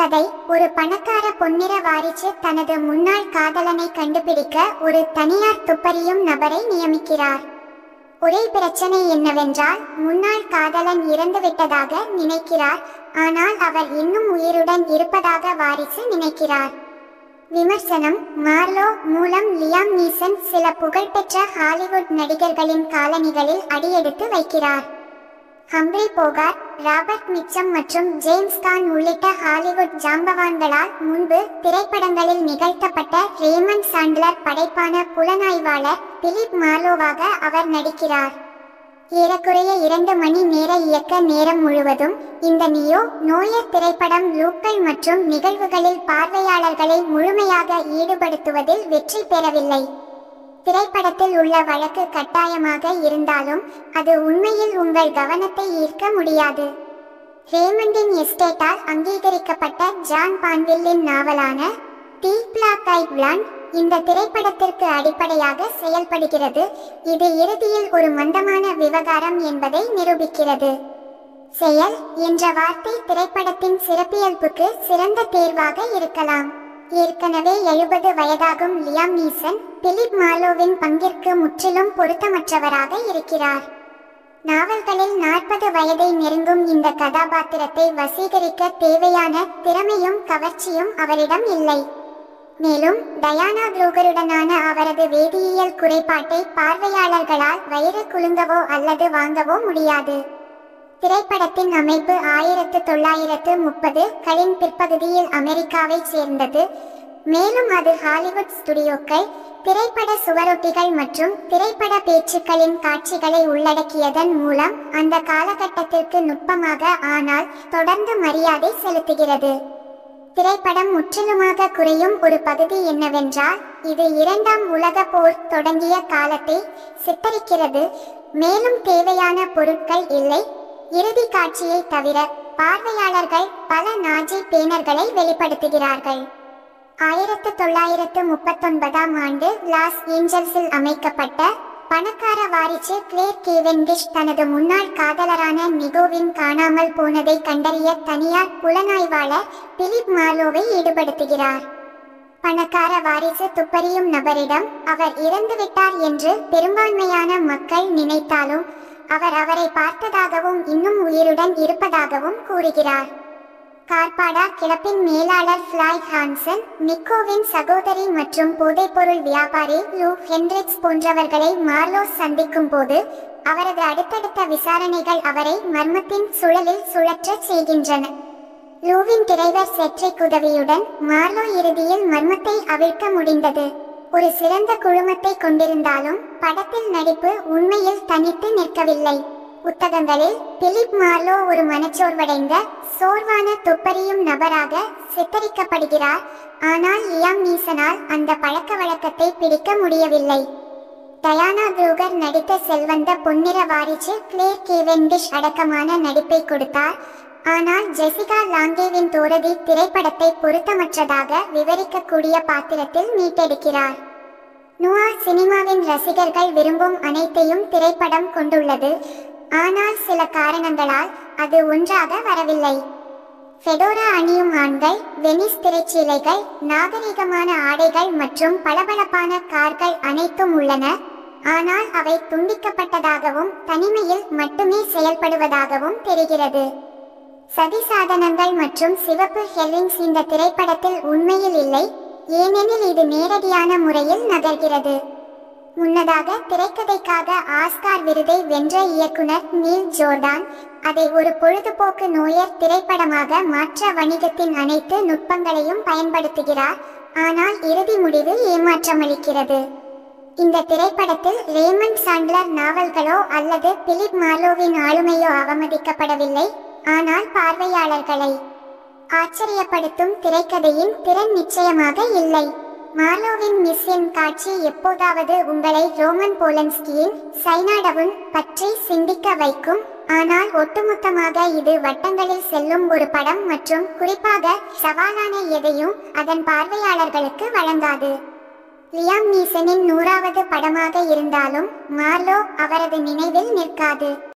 கதை ஒரு பணக்கார பொன்னிற வாரிசு தனது முன்னாள் காதலனை கண்டுபிடிக்க ஒரு தனியார் துப்பறியும் நபரை நியமிக்கிறார் ஒரே பிரச்சனை என்னவென்றால் முன்னாள் காதலன் இறந்துவிட்டதாக நினைக்கிறார் ஆனால் அவர் இன்னும் உயிருடன் இருப்பதாக வாரிசு நினைக்கிறார் விமர்சனம் மார்லோ மூலம் லியாம் நீசன் சில புகழ்பெற்ற ஹாலிவுட் நடிகர்களின் காலணிகளில் அடியெடுத்து வைக்கிறார் ஹம்ப்ரி போகார் ராபர்ட் மிச்சம் மற்றும் ஜேம்ஸ் கான் உள்ளிட்ட ஹாலிவுட் ஜாம்பவான்களால் முன்பு திரைப்படங்களில் நிகழ்த்தப்பட்ட ரேமண்ட் சாண்ட்லர் படைப்பான புலனாய்வாளர் பிலிப் மார்லோவாக அவர் நடிக்கிறார் ஏறக்குறைய இரண்டு மணி நேர இயக்க நேரம் முழுவதும் இந்த நியோ நோயர் திரைப்படம் லூக்கள் மற்றும் நிகழ்வுகளில் பார்வையாளர்களை முழுமையாக ஈடுபடுத்துவதில் வெற்றி பெறவில்லை திரைப்படத்தில் உள்ள வழக்கு கட்டாயமாக இருந்தாலும் அது உண்மையில் உங்கள் கவனத்தை ஈர்க்க முடியாது ரேமண்டின் எஸ்டேட்டால் அங்கீகரிக்கப்பட்ட ஜான் பான்வில்லின் நாவலான டி பிளாக் ஐட் பிளாண்ட் இந்த திரைப்படத்திற்கு அடிப்படையாக செயல்படுகிறது இது இறுதியில் ஒரு மந்தமான விவகாரம் என்பதை நிரூபிக்கிறது செயல் என்ற வார்த்தை திரைப்படத்தின் சிறப்பியல்புக்கு சிறந்த தேர்வாக இருக்கலாம் ஏற்கனவே எழுபது வயதாகும் லியாம் நீசன் பிலிப் மார்லோவின் பங்கிற்கு முற்றிலும் பொருத்தமற்றவராக இருக்கிறார் நாவல்களில் நாற்பது வயதை நெருங்கும் இந்த கதாபாத்திரத்தை வசீகரிக்க தேவையான திறமையும் கவர்ச்சியும் அவரிடம் இல்லை மேலும் டயானா குரூகருடனான அவரது வேதியியல் குறைபாட்டை பார்வையாளர்களால் வயிறு குலுங்கவோ அல்லது வாங்கவோ முடியாது திரைப்படத்தின் அமைப்பு ஆயிரத்து தொள்ளாயிரத்து முப்பது களின் பிற்பகுதியில் அமெரிக்காவைச் சேர்ந்தது மேலும் அது ஹாலிவுட் ஸ்டுடியோக்கள் திரைப்பட சுவரொட்டிகள் மற்றும் திரைப்பட பேச்சுக்களின் காட்சிகளை உள்ளடக்கியதன் மூலம் அந்த காலகட்டத்திற்கு நுட்பமாக ஆனால் தொடர்ந்து மரியாதை செலுத்துகிறது திரைப்படம் முற்றிலுமாக குறையும் ஒரு பகுதி என்னவென்றால் இது இரண்டாம் உலக போர் தொடங்கிய காலத்தை சித்தரிக்கிறது மேலும் தேவையான பொருட்கள் இல்லை இறுதி காட்சியை தவிர பார்வையாளர்கள் பல நாஜி பேனர்களை வெளிப்படுத்துகிறார்கள் ஆயிரத்து தொள்ளாயிரத்து முப்பத்தொன்பதாம் ஆண்டு லாஸ் ஏஞ்சல்ஸில் அமைக்கப்பட்ட பணக்கார வாரிசு கிளேர் கேவென்டிஷ் தனது முன்னாள் காதலரான நிகோவின் காணாமல் போனதை கண்டறிய தனியார் புலனாய்வாளர் பிலிப் மார்லோவை ஈடுபடுத்துகிறார் பணக்கார வாரிசு துப்பறியும் நபரிடம் அவர் இறந்துவிட்டார் என்று பெரும்பான்மையான மக்கள் நினைத்தாலும் அவர் அவரை பார்த்ததாகவும் இன்னும் உயிருடன் இருப்பதாகவும் கூறுகிறார் கார்பாடா கிளப்பின் மேலாளர் ஃபிளாய் ஹான்சன் நிக்கோவின் சகோதரி மற்றும் போதைப்பொருள் வியாபாரி லூ ஹென்ரிக்ஸ் போன்றவர்களை மார்லோஸ் சந்திக்கும் போது அவரது அடுத்தடுத்த விசாரணைகள் அவரை மர்மத்தின் சுழலில் சுழற்றச் செய்கின்றன லூவின் டிரைவர் செட்ரிக் உதவியுடன் மார்லோ இறுதியில் மர்மத்தை அவிழ்க்க முடிந்தது ஒரு சிறந்த குழுமத்தை கொண்டிருந்தாலும் படத்தில் நடிப்பு உண்மையில் தனித்து நிற்கவில்லை புத்தகங்களில் பிலிப் மார்லோ ஒரு மனச்சோர்வடைந்த சோர்வான துப்பறியும் நபராக சித்தரிக்கப்படுகிறார் ஆனால் லியாம் நீசனால் அந்த பழக்க வழக்கத்தை பிடிக்க முடியவில்லை டயானா குரூகர் நடித்த செல்வந்த பொன்னிற வாரிசு கிளேர் கேவென்டிஷ் அடக்கமான நடிப்பை கொடுத்தார் ஆனால் ஜெசிகா லாங்கேவின் தோரதி திரைப்படத்தை பொருத்தமற்றதாக விவரிக்கக்கூடிய பாத்திரத்தில் மீட்டெடுக்கிறார் நுவா சினிமாவின் ரசிகர்கள் விரும்பும் அனைத்தையும் திரைப்படம் கொண்டுள்ளது ஆனால் சில காரணங்களால் அது ஒன்றாக வரவில்லை ஃபெடோரா அணியும் ஆண்கள் வெனிஸ் திரைச்சீலைகள் நாகரிகமான ஆடைகள் மற்றும் பளபளப்பான கார்கள் அனைத்தும் உள்ளன ஆனால் அவை துண்டிக்கப்பட்டதாகவும் தனிமையில் மட்டுமே செயல்படுவதாகவும் தெரிகிறது சதி சாதனங்கள் மற்றும் சிவப்பு ஹெல்லிங்ஸ் இந்த திரைப்படத்தில் உண்மையில் இல்லை ஏனெனில் இது நேரடியான முறையில் நகர்கிறது முன்னதாக திரைக்கதைக்காக ஆஸ்கார் விருதை வென்ற இயக்குனர் நீல் ஜோர்டான் அதை ஒரு பொழுதுபோக்கு நோயர் திரைப்படமாக மாற்ற வணிகத்தின் அனைத்து நுட்பங்களையும் பயன்படுத்துகிறார் ஆனால் இறுதி முடிவு ஏமாற்றமளிக்கிறது இந்த திரைப்படத்தில் ரேமண்ட் சாண்ட்லர் நாவல்களோ அல்லது பிலிப் மார்லோவின் ஆளுமையோ அவமதிக்கப்படவில்லை ஆனால் பார்வையாளர்களை ஆச்சரியப்படுத்தும் திரைக்கதையின் திறன் நிச்சயமாக இல்லை மார்லோவின் மிஸ்ஸின் காட்சி எப்போதாவது உங்களை ரோமன் போலன்ஸ்கியின் சைனாடவுன் பற்றி சிந்திக்க வைக்கும் ஆனால் ஒட்டுமொத்தமாக இது வட்டங்களில் செல்லும் ஒரு படம் மற்றும் குறிப்பாக சவாலான எதையும் அதன் பார்வையாளர்களுக்கு வழங்காது லியாம் நீசனின் நூறாவது படமாக இருந்தாலும் மார்லோ அவரது நினைவில் நிற்காது